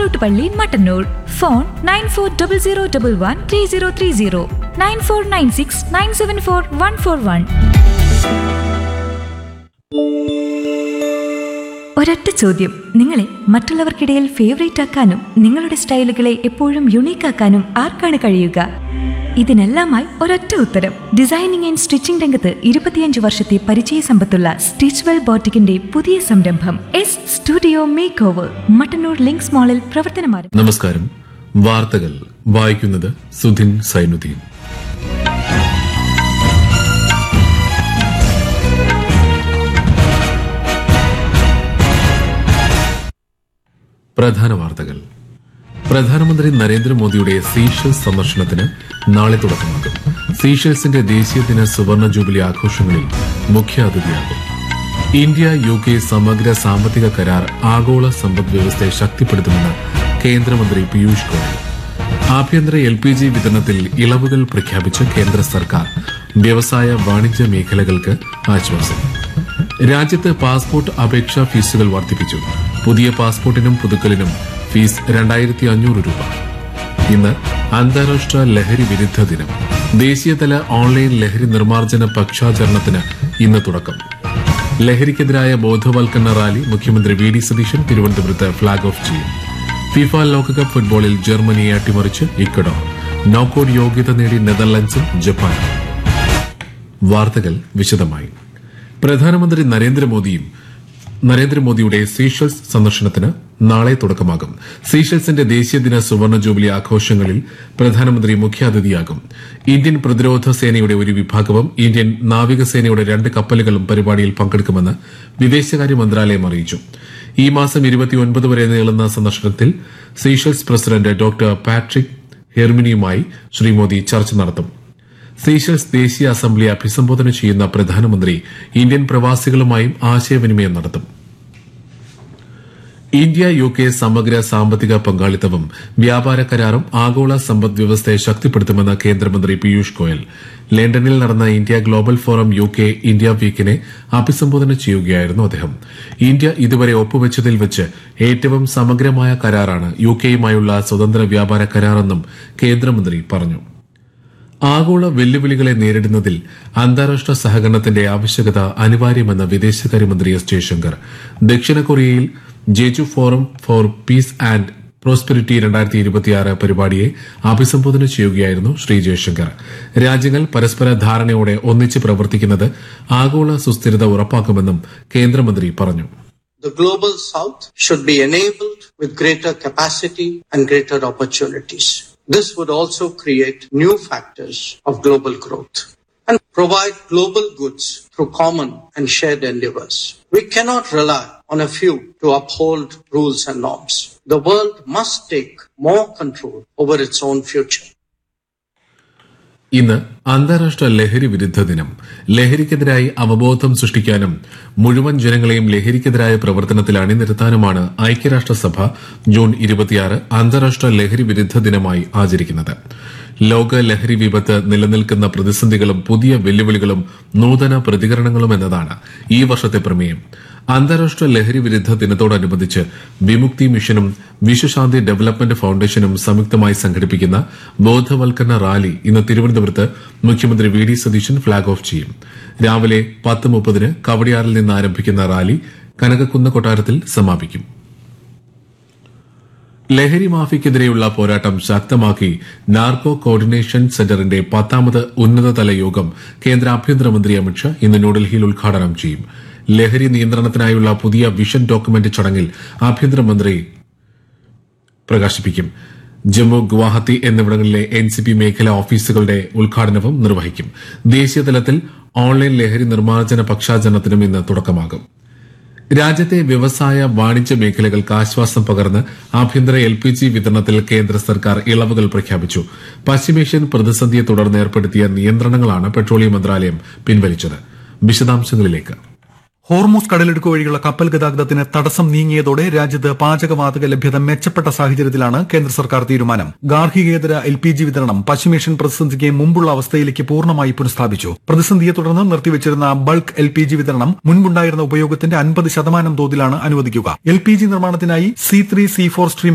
Palottupalli Mattannur phone nine four double zero double one three zero three zero nine four nine six nine seven four one four one ഒരൊറ്റ ചോദ്യം നിങ്ങളെ മറ്റുള്ളവർക്കിടയിൽ favourite ആക്കാനും നിങ്ങളുടെ സ്റ്റൈലുകളെ എപ്പോഴും unique ആക്കാനും ആർക്കാണ് കഴിയുക ഇതിനെല്ലാമായി ഒരൊറ്റ ഉത്തരം ഡിസൈനിങ് ആൻഡ് സ്റ്റിച്ചിംഗ് രംഗത്ത് ഇരുപത്തിയഞ്ച് വർഷത്തെ പരിചയ സമ്പത്തുള്ള സ്റ്റിച്ച്വെൽ ബോട്ടിക്കിന്റെ പുതിയ സംരംഭം S studio make over Mattannur Links മാളിൽ പ്രവർത്തനം ആരംഭിച്ചു നമസ്കാരം വാർത്തകൾ വായിക്കുന്നത് സുധിൻ സൈനുദ്ദീൻ പ്രധാന വാർത്തകൾ പ്രധാനമന്ത്രി നരേന്ദ്രമോദിയുടെ സീഷൽസ് സന്ദർശനത്തിന് നാളെ തുടക്കമാകും സീഷൽസിന്റെ ദേശീയ ദിന സുവർണ ജൂബിലി ആഘോഷങ്ങളിൽ മുഖ്യാതിഥിയാകും ഇന്ത്യ യു കെ സമഗ്ര സാമ്പത്തിക കരാർ ആഗോള സമ്പദ് വ്യവസ്ഥയെ ശക്തിപ്പെടുത്തുമെന്ന് കേന്ദ്രമന്ത്രി പീയൂഷ് ഗോയൽ ആഭ്യന്തര എൽ പി ജി വിതരണത്തിൽ ഇളവുകൾ പ്രഖ്യാപിച്ച് കേന്ദ്ര സർക്കാർ വ്യവസായ വാണിജ്യ മേഖലകൾക്ക് ആശ്വാസം രാജ്യത്ത് പാസ്പോർട്ട് അപേക്ഷാ ഫീസുകൾ വർദ്ധിപ്പിച്ചു പുതിയ പാസ്പോർട്ടിനും പുതുക്കലിനും ഫീസ് രണ്ടായിരത്തി അഞ്ഞൂറ് രൂപ ഇന്ന് അന്താരാഷ്ട്ര ലഹരി വിരുദ്ധ ദിനം ദേശീയതല ഓൺലൈൻ ലഹരി നിർമ്മാർജ്ജന പക്ഷാചരണത്തിന് ഇന്ന് തുടക്കം ലഹരിക്കെതിരായ ബോധവൽക്കരണ റാലി മുഖ്യമന്ത്രി വി ഡി സതീശൻ തിരുവനന്തപുരത്ത് ഫ്ളാഗ് ഓഫ് ചെയ്യും ഫിഫ ലോകകപ്പ് ഫുട്ബോളിൽ ജർമ്മനിയെ അട്ടിമറിച്ച് ഇക്കഡോർ നോക്കൌട്ട് യോഗ്യത നേടി നെതർലൻഡ്സും ജപ്പാനും വാർത്തകൾ വിശദമായി പ്രധാനമന്ത്രി നരേന്ദ്രമോദിയും നരേന്ദ്രമോദിയുടെ സീഷൽസ് സന്ദർശനത്തിന് നാളെ തുടക്കമാകും സീഷൽസിന്റെ ദേശീയ ദിന സുവർണ ജൂബിലി ആഘോഷങ്ങളിൽ പ്രധാനമന്ത്രി മുഖ്യാതിഥിയാകും ഇന്ത്യൻ പ്രതിരോധ സേനയുടെ ഒരു വിഭാഗവും ഇന്ത്യൻ നാവികസേനയുടെ രണ്ട് കപ്പലുകളും പരിപാടിയിൽ പങ്കെടുക്കുമെന്ന് വിദേശകാര്യ മന്ത്രാലയം അറിയിച്ചു ഈ മാസം ഇരുപത്തിയൊൻപത് വരെ നീളുന്ന സന്ദർശനത്തിൽ സീഷൽസ് പ്രസിഡന്റ് ഡോക്ടർ പാട്രിക് ഹെർമിനിയുമായി ശ്രീ മോദി ചർച്ച നടത്തും സീഷൽസ് ദേശീയ അസംബ്ലി അഭിസംബോധന ചെയ്യുന്ന പ്രധാനമന്ത്രി ഇന്ത്യൻ പ്രവാസികളുമായും ആശയവിനിമയം നടത്തും ഇന്ത്യ യു കെ സമഗ്ര സാമ്പത്തിക പങ്കാളിത്തവും വ്യാപാര കരാറും ആഗോള സമ്പദ് വ്യവസ്ഥയെ ശക്തിപ്പെടുത്തുമെന്ന് കേന്ദ്രമന്ത്രി പീയൂഷ് ഗോയൽ ലണ്ടനിൽ നടന്ന India global forum U K India വീക്കിനെ അഭിസംബോധന ചെയ്യുകയായിരുന്നു അദ്ദേഹം ഇന്ത്യ ഇതുവരെ ഒപ്പുവെച്ചതിൽ വെച്ച് ഏറ്റവും സമഗ്രമായ കരാറാണ് യു കെയുമായുള്ള സ്വതന്ത്ര വ്യാപാര കരാറെന്നും കേന്ദ്രമന്ത്രി പറഞ്ഞു ആഗോള വെല്ലുവിളികളെ നേരിടുന്നതിൽ അന്താരാഷ്ട്ര സഹകരണത്തിന്റെ ആവശ്യകത അനിവാര്യമെന്ന് വിദേശകാര്യമന്ത്രി എസ് ജയശങ്കർ ദക്ഷിണ കൊറിയയിൽ Jeju forum for peace and prosperity രണ്ടായിരത്തി ഇരുപത്തിയാറ് പരിപാടിയെ അഭിസംബോധന ചെയ്യുകയായിരുന്നു ശ്രീ ജയശങ്കർ രാജ്യങ്ങൾ പരസ്പര ധാരണയോടെ ഒന്നിച്ച് പ്രവർത്തിക്കുന്നത് ആഗോള സുസ്ഥിരത ഉറപ്പാക്കുമെന്നും കേന്ദ്രമന്ത്രി പറഞ്ഞു The global south should be enabled with greater capacity and greater opportunities. This would also create new factors of global growth and provide global goods through common and shared endeavors. We cannot rely on a few to uphold rules and norms. The world must take more control over its own future. ഇന്ന് അന്താരാഷ്ട്ര ലഹരി വിരുദ്ധ ദിനം ലഹരിക്കെതിരായി അവബോധം സൃഷ്ടിക്കാനും മുഴുവൻ ജനങ്ങളെയും ലഹരിക്കെതിരായ പ്രവർത്തനത്തിൽ അണിനിരത്താനുമാണ് ഐക്യരാഷ്ട്രസഭ ജൂൺ ഇരുപത്തിയാറ് അന്താരാഷ്ട്ര ലഹരി വിരുദ്ധ ദിനമായി ആചരിക്കുന്നത് ലോക ലഹരി വിപത്ത് നിലനിൽക്കുന്ന പ്രതിസന്ധികളും പുതിയ വെല്ലുവിളികളും നൂതന പ്രതികരണങ്ങളും എന്നതാണ് ഈ വർഷത്തെ പ്രമേയം അന്താരാഷ്ട്ര ലഹരി വിരുദ്ധ ദിനത്തോടനുബന്ധിച്ച് വിമുക്തി മിഷനും വിശ്വശാന്തി ഡെവലപ്മെന്റ് ഫൌണ്ടേഷനും സംയുക്തമായി സംഘടിപ്പിക്കുന്ന ബോധവൽക്കരണ റാലി ഇന്ന് തിരുവനന്തപുരത്ത് മുഖ്യമന്ത്രി V D Satheesan flag off ചെയ്യും രാവിലെ പത്ത് മുപ്പതിന് കവടിയാറിൽ നിന്ന് ആരംഭിക്കുന്ന റാലി കനകക്കുന്ന് കൊട്ടാരത്തിൽ സമാപിക്കും ലഹരി മാഫിക്കെതിരെയുള്ള പോരാട്ടം ശക്തമാക്കി നാർക്കോ കോർഡിനേഷൻ സെന്ററിന്റെ പത്താമത് ഉന്നതതല യോഗം കേന്ദ്ര ആഭ്യന്തരമന്ത്രി അമിത്ഷാ ഇന്ന് ന്യൂഡൽഹിയിൽ ഉദ്ഘാടനം ചെയ്യും ലഹരി നിയന്ത്രണത്തിനായുള്ള പുതിയ വിഷൻ ഡോക്യുമെന്റ് ചടങ്ങിൽ ആഭ്യന്തരമന്ത്രി പ്രകാശിപ്പിക്കും ജമ്മു ഗുവാഹത്തി എന്നിവിടങ്ങളിലെ എൻ സി പി മേഖലാ ഓഫീസുകളുടെ ഉദ്ഘാടനവും നിർവഹിക്കും ദേശീയതലത്തിൽ ഓൺലൈൻ ലഹരി നിർമ്മാർജ്ജന പക്ഷാചരണത്തിനും ഇന്ന് തുടക്കമാകും രാജ്യത്തെ വ്യവസായ വാണിജ്യ മേഖലകൾക്ക് ആശ്വാസം പകർന്ന് ആഭ്യന്തര എൽ പി ജി വിതരണത്തിൽ കേന്ദ്ര സർക്കാർ ഇളവുകൾ പ്രഖ്യാപിച്ചു പശ്ചിമേഷ്യൻ പ്രതിസന്ധിയെ തുടർന്ന് ഏർപ്പെടുത്തിയ നിയന്ത്രണങ്ങളാണ് പെട്രോളിയം മന്ത്രാലയം പിൻവലിച്ചത് വിശദാംശങ്ങളിലേക്ക് ഹോർമൂസ് കടലിടുക്ക് വഴിയുള്ള കപ്പൽ ഗതാഗതത്തിന് തടസ്സം നീങ്ങിയതോടെ രാജ്യത്ത് പാചകവാതക ലഭ്യത മെച്ചപ്പെട്ട സാഹചര്യത്തിലാണ് കേന്ദ്ര സർക്കാർ തീരുമാനം ഗാർഹികേതര എൽ പി ജി വിതരണം പശ്ചിമേഷ്യൻ പ്രതിസന്ധിക്ക് മുമ്പുള്ള അവസ്ഥയിലേക്ക് പൂർണ്ണമായി പുനഃസ്ഥാപിച്ചു പ്രതിസന്ധിയെ തുടർന്ന് നിർത്തിവച്ചിരുന്ന ബൾക്ക് എൽ പി ജി വിതരണം മുൻപുണ്ടായിരുന്ന ഉപയോഗത്തിന്റെ അൻപത് ശതമാനം തോതിലാണ് അനുവദിക്കുക എൽ പി ജി നിർമ്മാണത്തിനായി C three C four stream